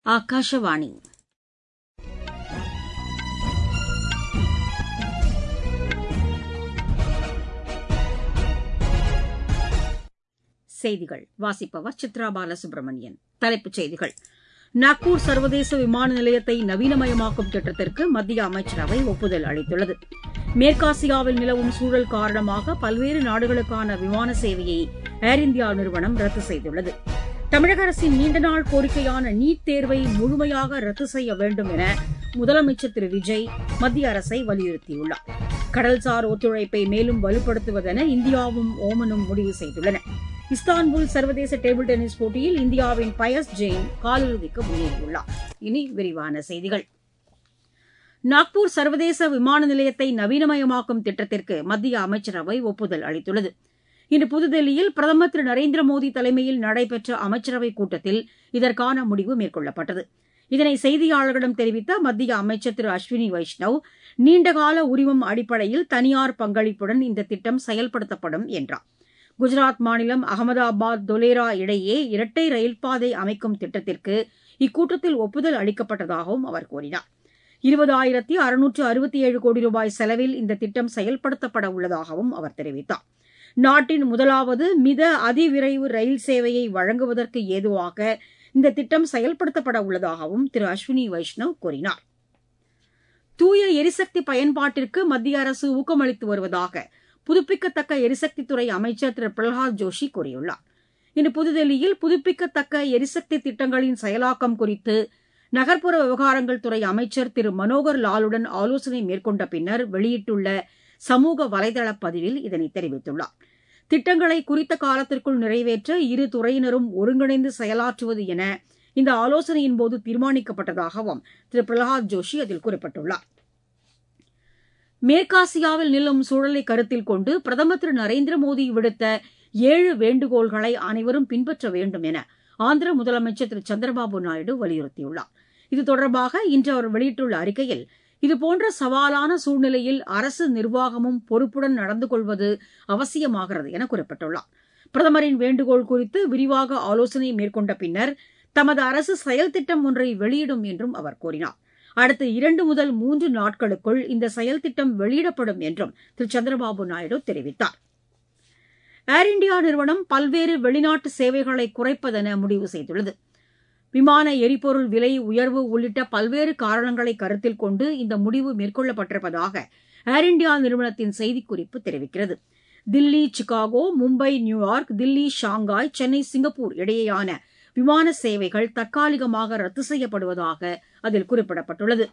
ಆಕಾಶವಾಣಿ செய்திகள் வாசிப்பவர் சித்ரா பாலசுப்ரமணியன் தலைப்புச் செய்திகள் நாக்பூர் சர்வதேச விமான நிலையத்தை நவீனமயமாக்கும் திட்டத்திற்கு மத்திய அமைச்சரவை ஒப்புதல் அளித்துள்ளது மேற்காசியாவில் நிலவும் சூழல் காரணமாக பல்வேறு நாடுகளுக்கான விமான சேவையை ஏர் இந்தியா நிறுவனம் ரத்து செய்துள்ளது தமிழக அரசின் நீண்டநாள் கோரிக்கையான நீட் தேர்வை முழுமையாக ரத்து செய்ய வேண்டும் என முதலமைச்சர் திரு விஜய் மத்திய அரசை வலியுறுத்தியுள்ளார் கடல்சார் ஒத்துழைப்பை மேலும் வலுப்படுத்துவதென இந்தியாவும் ஓமனும் முடிவு செய்துள்ளன இஸ்தான்புல் சர்வதேச டேபிள் டென்னிஸ் போட்டியில் இந்தியாவின் பயஸ் ஜெயின் காலிறுதிக்கு முன்னேறியுள்ளார் இனி விரிவான செய்திகள் நாக்பூர் சர்வதேச விமான நிலையத்தை நவீனமயமாக்கும் திட்டத்திற்கு மத்திய அமைச்சரவை ஒப்புதல் அளித்துள்ளது இன்று புதுதில்லியில் பிரதமர் திரு நரேந்திர மோடி தலைமையில் நடைபெற்ற அமைச்சரவைக் கூட்டத்தில் இதற்கான முடிவு மேற்கொள்ளப்பட்டது இதனை செய்தியாளர்களிடம் தெரிவித்த மத்திய அமைச்சர் திரு அஸ்வினி வைஷ்ணவ் நீண்டகால உரிமம் அடிப்படையில் தனியார் பங்களிப்புடன் இந்த திட்டம் செயல்படுத்தப்படும் என்றார் குஜராத் மாநிலம் அகமதாபாத் தொலேரா இடையே இரட்டை ரயில்பாதை அமைக்கும் திட்டத்திற்கு இக்கூட்டத்தில் ஒப்புதல் அளிக்கப்பட்டதாகவும் அவர் கூறினார் இருபதாயிரத்தி அறுநூற்று அறுபத்தி ஏழு கோடி ரூபாய் செலவில் இந்த திட்டம் செயல்படுத்தப்பட உள்ளதாகவும் அவர் தெரிவித்தார் நாட்டின் முதலாவது மித அதிவிரைவு ரயில் சேவையை வழங்குவதற்கு ஏதுவாக இந்த திட்டம் செயல்படுத்தப்பட உள்ளதாகவும் திரு அஸ்வினி வைஷ்ணவ் கூறினார் தூய எரிசக்தி பயன்பாட்டிற்கு மத்திய அரசு ஊக்கமளித்து வருவதாக புதுப்பிக்கத்தக்க எரிசக்தித்துறை அமைச்சர் திரு பிரகலாத் ஜோஷி கூறியுள்ளார் இன்று புதுதில்லியில் புதுப்பிக்கத்தக்க எரிசக்தி திட்டங்களின் செயலாக்கம் குறித்து நகர்ப்புற விவகாரங்கள் துறை அமைச்சர் திரு மனோகர் லாலுடன் ஆலோசனை மேற்கொண்ட பின்னர் வெளியிட்டுள்ள சமூக வலைதள பதிவில் இதனை தெரிவித்துள்ளார் திட்டங்களை குறித்த காலத்திற்குள் நிறைவேற்ற இரு துறையினரும் ஒருங்கிணைந்து செயலாற்றுவது என இந்த ஆலோசனையின் போது தீர்மானிக்கப்பட்டதாகவும் திரு பிரகலாத் ஜோஷி அதில் குறிப்பிட்டுள்ளார் மேற்காசியாவில் நிலவும் சூழலை கருத்தில் கொண்டு பிரதமர் திரு நரேந்திர மோடி விடுத்த ஏழு வேண்டுகோள்களை அனைவரும் பின்பற்ற வேண்டும் என ஆந்திர முதலமைச்சர் திரு சந்திரபாபு நாயுடு வலியுறுத்தியுள்ளார் இது தொடர்பாக இன்று அவர் வெளியிட்டுள்ள அறிக்கையில் இதுபோன்ற சவாலான சூழ்நிலையில் அரசு நிர்வாகமும் பொறுப்புடன் நடந்து கொள்வது அவசியமாகிறது என குறிப்பிட்டுள்ளார் பிரதமரின் வேண்டுகோள் குறித்து விரிவாக ஆலோசனை மேற்கொண்ட பின்னர் தமது அரசு செயல் திட்டம் ஒன்றை வெளியிடும் என்றும் அவர் கூறினார் அடுத்த இரண்டு முதல் மூன்று நாட்களுக்குள் இந்த செயல் திட்டம் வெளியிடப்படும் என்றும் திரு சந்திரபாபு நாயுடு தெரிவித்தார் ஏர் இண்டியா நிறுவனம் பல்வேறு வெளிநாட்டு சேவைகளை குறைப்பதென முடிவு செய்துள்ளது விமான எரிபொருள் விலை உயர்வு உள்ளிட்ட பல்வேறு காரணங்களை கருத்தில் கொண்டு இந்த முடிவு மேற்கொள்ளப்பட்டிருப்பதாக ஏர் இண்டியா நிறுவனத்தின் செய்திக்குறிப்பு தெரிவிக்கிறது Delhi Chicago Mumbai New York Delhi Shanghai Chennai Singapore இடையேயான விமான சேவைகள் தற்காலிகமாக ரத்து செய்யப்படுவதாக அதில் குறிப்பிடப்பட்டுள்ளது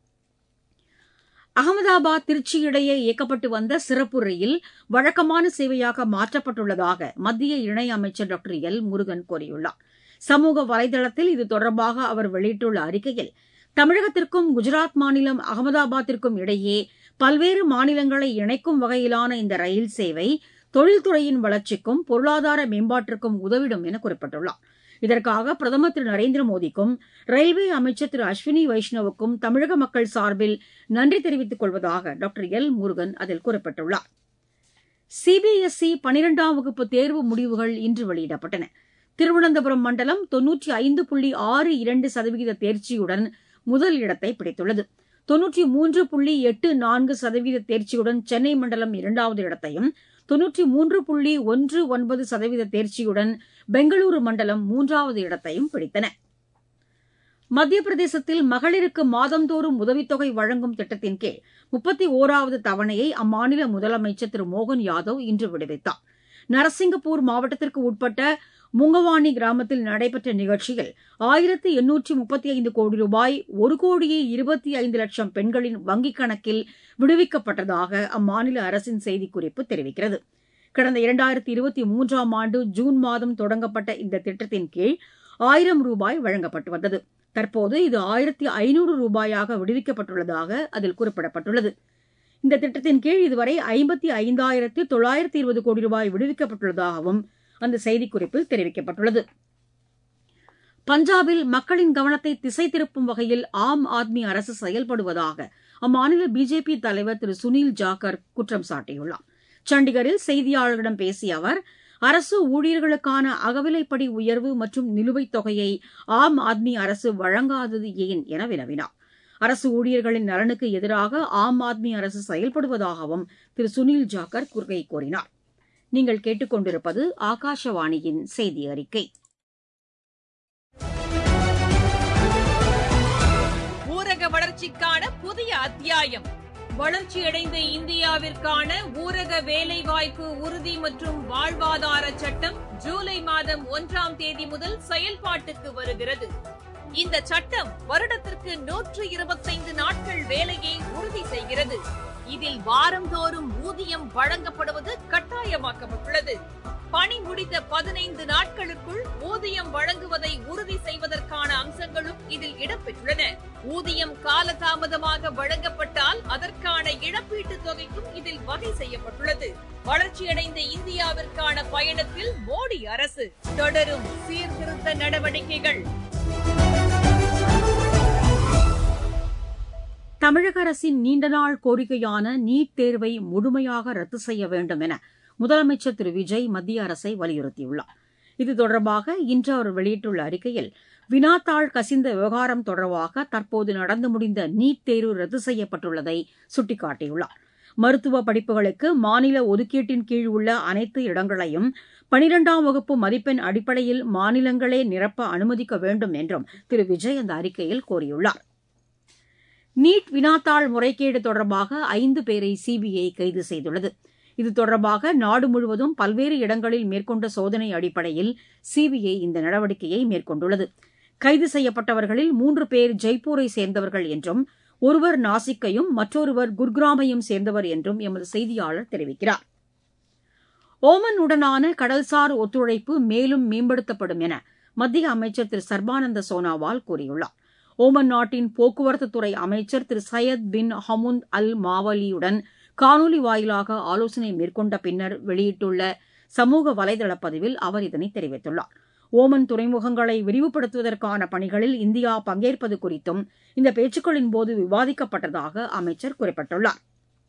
அகமதாபாத் திருச்சி இடையே இயக்கப்பட்டு வந்த சிறப்பு ரயில் வழக்கமான சேவையாக மாற்றப்பட்டுள்ளதாக மத்திய இணையமைச்சர் டாக்டர் எல் முருகன் கூறியுள்ளார் சமூக வலைதளத்தில் இது தொடர்பாக அவர் வெளியிட்டுள்ள அறிக்கையில் தமிழகத்திற்கும் குஜராத் மாநிலம் அகமதாபாத்திற்கும் இடையே பல்வேறு மாநிலங்களை இணைக்கும் வகையிலான இந்த ரயில் சேவை தொழில்துறையின் வளர்ச்சிக்கும் பொருளாதார மேம்பாட்டிற்கும் உதவிடும் என குறிப்பிட்டுள்ளார் இதற்காக பிரதமர் திரு நரேந்திர மோடிக்கும் ரயில்வே அமைச்சர் திரு அஸ்வினி வைஷ்ணவுக்கும் தமிழக மக்கள் சார்பில் நன்றி தெரிவித்துக் கொள்வதாக டாக்டர் எல் முருகன் அதில் குறிப்பிட்டுள்ளார் சிபிஎஸ்இ பனிரெண்டாம் வகுப்பு தேர்வு முடிவுகள் இன்று வெளியிடப்பட்டன திருவனந்தபுரம் மண்டலம் தொன்னூற்றி ஐந்து புள்ளி ஆறு இரண்டு சதவீத தேர்ச்சியுடன் முதல் இடத்தை பிடித்துள்ளது தொன்னூற்றி மூன்று புள்ளி எட்டு நான்கு சதவீத தேர்ச்சியுடன் சென்னை மண்டலம் இரண்டாவது இடத்தையும் தொன்னூற்றி மூன்று புள்ளி ஒன்று ஒன்பது சதவீத தேர்ச்சியுடன் பெங்களூரு மண்டலம் மூன்றாவது இடத்தையும் பிடித்தன மத்திய பிரதேசத்தில் மகளிருக்கு மாதந்தோறும் உதவித்தொகை வழங்கும் திட்டத்தின் கீழ் முப்பத்தி ஓராவது தவணையை அம்மாநில முதலமைச்சர் திரு மோகன் யாதவ் இன்று விடுவித்தார் நரசிங்கப்பூர் மாவட்டத்திற்கு உட்பட்ட முங்கவாணி கிராமத்தில் நடைபெற்ற நிகழ்ச்சியில் ஆயிரத்து எண்ணூற்றி முப்பத்தி ஐந்து கோடி ரூபாய் ஒரு கோடியே இருபத்தி ஐந்து லட்சம் பெண்களின் வங்கிக் கணக்கில் விடுவிக்கப்பட்டதாக அம்மாநில அரசின் செய்திக்குறிப்பு தெரிவிக்கிறது கடந்த இரண்டாயிரத்தி இருபத்தி மூன்றாம் ஆண்டு ஜூன் மாதம் தொடங்கப்பட்ட இந்த திட்டத்தின் கீழ் ஆயிரம் ரூபாய் வழங்கப்பட்டு வந்தது தற்போது இது ஆயிரத்தி ஐநூறு ரூபாயாக விடுவிக்கப்பட்டுள்ளதாக அதில் குறிப்பிடப்பட்டுள்ளது இந்த திட்டத்தின் கீழ் இதுவரை ஐம்பத்தி ஐந்தாயிரத்து தொள்ளாயிரத்தி இருபது கோடி ரூபாய் விடுவிக்கப்பட்டுள்ளதாகவும் அந்த செய்திக்குறிப்பில் தெரிவிக்கப்பட்டுள்ளது பஞ்சாபில் மக்களின் கவனத்தை திசை திருப்பும் வகையில் ஆம் ஆத்மி அரசு செயல்படுவதாக அம்மாநில பிஜேபி தலைவர் திரு சுனில் ஜாக்கர் குற்றம் சாட்டியுள்ளார் சண்டிகரில் செய்தியாளர்களிடம் பேசிய அவர் அரசு ஊழியர்களுக்கான அகவிலைப்படி உயர்வு மற்றும் நிலுவைத் தொகையை ஆம் ஆத்மி அரசு வழங்காதது ஏன் என வினவினார் அரசு ஊழியர்களின் நலனுக்கு எதிராக ஆம் ஆத்மி அரசு செயல்படுவதாகவும் திரு சுனில் ஜாக்கர் குறை கூறினார் நீங்கள் கேட்டுக்கொண்டிருப்பது ஆகாஷவாணியின் செய்தி அறிக்கை ஊரக வளர்ச்சிக்கான புதிய அத்தியாயம் வளர்ச்சியடைந்த இந்தியாவிற்கான ஊரக வேலைவாய்ப்பு உறுதி மற்றும் வாழ்வாதார சட்டம் ஜூலை மாதம் ஒன்றாம் தேதி முதல் செயல்பாட்டுக்கு வருகிறது இந்த சட்டம் வருடத்திற்கு நூற்று இருபத்தைந்து நாட்கள் வேலையை உறுதி செய்கிறது இதில் வாரந்தோறும் ஊதியம் வழங்கப்படுவது கட்டாயமாக்கப்பட்டுள்ளது பணி முடிந்த பதினைந்து நாட்களுக்குள் ஊதியம் வழங்குவதை உறுதி செய்வதற்கான அம்சங்களும் இதில் இடம்பெற்றுள்ளன ஊதியம் காலதாமதமாக வழங்கப்பட்டால் அதற்கான இழப்பீட்டுத் தொகைக்கும் இதில் வகை செய்யப்பட்டுள்ளது வளர்ச்சியடைந்த இந்தியாவிற்கான பயணத்தில் மோடி அரசு தொடரும் சீர்திருத்த நடவடிக்கைகள் தமிழக அரசின் நீண்டநாள் கோரிக்கையான நீட் தேர்வை முழுமையாக ரத்து செய்ய வேண்டும் என முதலமைச்சர் திரு விஜய் மத்திய அரசை வலியுறுத்தியுள்ளார் இது தொடர்பாக இன்று அவர் வெளியிட்டுள்ள அறிக்கையில் வினாத்தாள் கசிந்த விவகாரம் தொடர்பாக தற்போது நடந்து முடிந்த நீட் தேர்வு ரத்து செய்யப்பட்டுள்ளதை சுட்டிக்காட்டியுள்ளார் மருத்துவ படிப்புகளுக்கு மாநில ஒதுக்கீட்டின் கீழ் உள்ள அனைத்து இடங்களையும் பனிரெண்டாம் வகுப்பு மதிப்பெண் அடிப்படையில் மாநிலங்களே நிரப்ப அனுமதிக்க வேண்டும் என்றும் திரு விஜய் அந்த அறிக்கையில் கோரியுள்ளார் நீட் வினாத்தாள் முறைகேடு தொடர்பாக ஐந்து பேரை சிபிஐ கைது செய்துள்ளது இது தொடர்பாக நாடு முழுவதும் பல்வேறு இடங்களில் மேற்கொண்ட சோதனை அடிப்படையில் சிபிஐ இந்த நடவடிக்கையை மேற்கொண்டுள்ளது கைது செய்யப்பட்டவர்களில் மூன்று பேர் ஜெய்ப்பூரை சேர்ந்தவர்கள் என்றும் ஒருவர் நாசிக்கையும் மற்றொருவர் குர்கிராமையும் சேர்ந்தவர் என்றும் எமது செய்தியாளர் தெரிவிக்கிறார் ஓமன் உடனான கடல்சார் ஒத்துழைப்பு மேலும் மேம்படுத்தப்படும் என மத்திய அமைச்சர் திரு சர்பானந்த சோனாவால் கூறியுள்ளார் ஓமன் நாட்டின் போக்குவரத்து துறை அமைச்சர் திரு சையத் பின் ஹமுந்த் அல் மாவலியுடன் காணொலி வாயிலாக ஆலோசனை மேற்கொண்ட பின்னர் வெளியிட்டுள்ள சமூக வலைதள பதிவில் அவர் இதனை தெரிவித்துள்ளார் ஓமன் துறைமுகங்களை விரிவுபடுத்துவதற்கான பணிகளில் இந்தியா பங்கேற்பது குறித்தும் இந்த பேச்சுக்களின் போது விவாதிக்கப்பட்டதாக அமைச்சர் குறிப்பிட்டுள்ளார்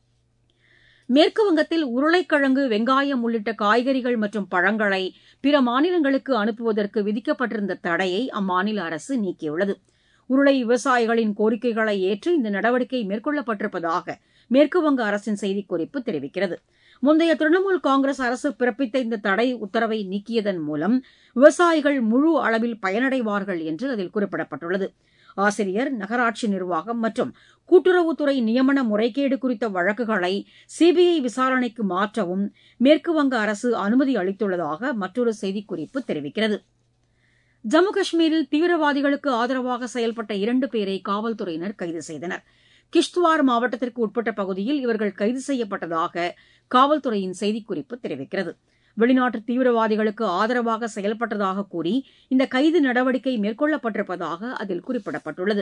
மேற்குவங்கத்தில் உருளைக்கிழங்கு வெங்காயம் உள்ளிட்ட காய்கறிகள் மற்றும் பழங்களை பிற மாநிலங்களுக்கு அனுப்புவதற்கு விதிக்கப்பட்டிருந்த தடையை அம்மாநில அரசு நீக்கியுள்ளது உருளை விவசாயிகளின் கோரிக்கைகளை ஏற்று இந்த நடவடிக்கை மேற்கொள்ளப்பட்டிருப்பதாக மேற்குவங்க அரசின் செய்திக்குறிப்பு தெரிவிக்கிறது முந்தைய திரிணாமுல் காங்கிரஸ் அரசு பிறப்பித்த இந்த தடை உத்தரவை நீக்கியதன் மூலம் விவசாயிகள் முழு அளவில் பயனடைவார்கள் என்று அதில் குறிப்பிடப்பட்டுள்ளது ஆசிரியர் நகராட்சி நிர்வாகம் மற்றும் கூட்டுறவுத்துறை நியமன முறைகேடு குறித்த வழக்குகளை சிபிஐ விசாரணைக்கு மாற்றவும் மேற்குவங்க அரசு அனுமதி அளித்துள்ளதாக மற்றொரு செய்திக்குறிப்பு தெரிவிக்கிறது ஜம்மு காஷ்மீரில் தீவிரவாதிகளுக்கு ஆதரவாக செயல்பட்ட இரண்டு பேரை காவல்துறையினர் கைது செய்தனர் கிஷ்துவார் மாவட்டத்திற்கு உட்பட்ட பகுதியில் இவர்கள் கைது செய்யப்பட்டதாக காவல்துறையின் செய்திக்குறிப்பு தெரிவிக்கிறது வெளிநாட்டு தீவிரவாதிகளுக்கு ஆதரவாக செயல்பட்டதாக கூறி இந்த கைது நடவடிக்கை மேற்கொள்ளப்பட்டிருப்பதாக அதில் குறிப்பிடப்பட்டுள்ளது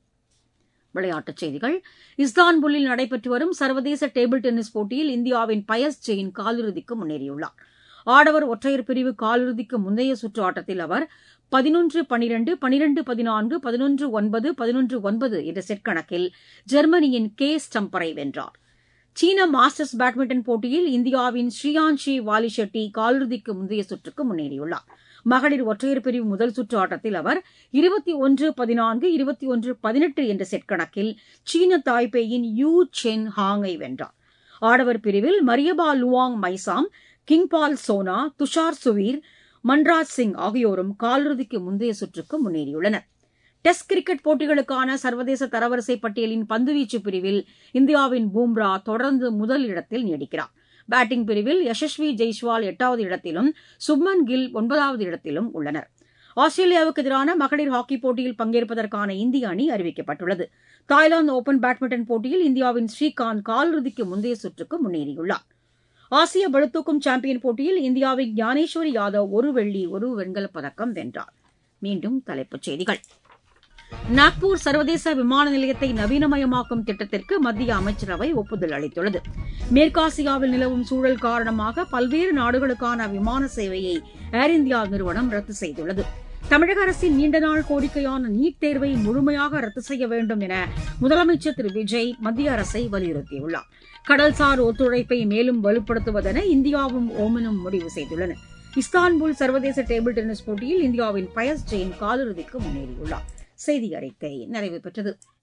விளையாட்டுச் செய்திகள் இஸ்தான்புல்லில் நடைபெற்று வரும் சர்வதேச டேபிள் டென்னிஸ் போட்டியில் இந்தியாவின் பயஸ் ஜெயின் காலிறுதிக்கு முன்னேறியுள்ளார் ஆடவர் ஒற்றையர் பிரிவு காலிறுதிக்கு முந்தைய சுற்று ஆட்டத்தில் அவர் பதினொன்று பனிரெண்டு பனிரெண்டு பதினான்கு பதினொன்று ஒன்பது பதினொன்று ஒன்பது என்ற செட் கணக்கில் ஜெர்மனியின் கே ஸ்டம்பரை வென்றார் சீன மாஸ்டர்ஸ் பேட்மிண்டன் போட்டியில் இந்தியாவின் ஸ்ரீயான்ஷி வாலிஷெட்டி காலிறுதிக்கு முந்தைய சுற்றுக்கு முன்னேறியுள்ளார் மகளிர் ஒற்றையர் பிரிவு முதல் சுற்று ஆட்டத்தில் அவர் இருபத்தி ஒன்று பதினான்கு இருபத்தி ஒன்று பதினெட்டு என்ற செட் கணக்கில் சீன தாய்பேயின் யூ சென் ஹாங்கை வென்றார் ஆடவர் பிரிவில் மரியபா லுவாங் மைசாம் கிங்பால் சோனா துஷார் சுவீர் மன்ராஜ் சிங் ஆகியோரும் காலிறுதிக்கு முந்தைய சுற்றுக்கு முன்னேறியுள்ளனர் டெஸ்ட் கிரிக்கெட் போட்டிகளுக்கான சர்வதேச தரவரிசை பட்டியலின் பந்துவீச்சு பிரிவில் இந்தியாவின் பூம்ரா தொடர்ந்து முதல் இடத்தில் நீடிக்கிறார் பேட்டிங் பிரிவில் யசஸ்வி ஜெய்ஸ்வால் எட்டாவது இடத்திலும் சுப்மன் கில் ஒன்பதாவது இடத்திலும் உள்ளனர் ஆஸ்திரேலியாவுக்கு எதிரான மகளிர் ஹாக்கி போட்டியில் பங்கேற்பதற்கான இந்திய அணி அறிவிக்கப்பட்டுள்ளது தாய்லாந்து ஓபன் பேட்மிண்டன் போட்டியில் இந்தியாவின் ஸ்ரீகாந்த் காலிறுதிக்கு முந்தைய சுற்றுக்கு முன்னேறியுள்ளார் ஆசிய பளுதூக்கும் சாம்பியன் போட்டியில் இந்தியாவின் ஞானேஸ்வரி யாதவ் ஒரு வெள்ளி ஒரு வெண்கலப் பதக்கம் வென்றார் மீண்டும் தலைப்புச் செய்திகள் நாக்பூர் சர்வதேச விமான நிலையத்தை நவீனமயமாக்கும் திட்டத்திற்கு மத்திய அமைச்சரவை ஒப்புதல் அளித்துள்ளது மேற்காசியாவில் நிலவும் சூழல் காரணமாக பல்வேறு நாடுகளுக்கான விமான சேவையை ஏர் இந்தியா நிறுவனம் ரத்து செய்துள்ளது தமிழக அரசின் நீண்ட நாள் கோரிக்கையான நீட் தேர்வை முழுமையாக ரத்து செய்ய வேண்டும் என முதலமைச்சர் திரு விஜய் மத்திய அரசை வலியுறுத்தியுள்ளார் கடல்சார் ஒத்துழைப்பை மேலும் வலுப்படுத்துவதென இந்தியாவும் ஓமனும் முடிவு செய்துள்ளன இஸ்தான்புல் சர்வதேச டேபிள் டென்னிஸ் போட்டியில் இந்தியாவின் பயஸ் ஜெயின் காலிறுதிக்கு முன்னேறியுள்ளார் செய்தி அறிக்கை நிறைவு பெற்றது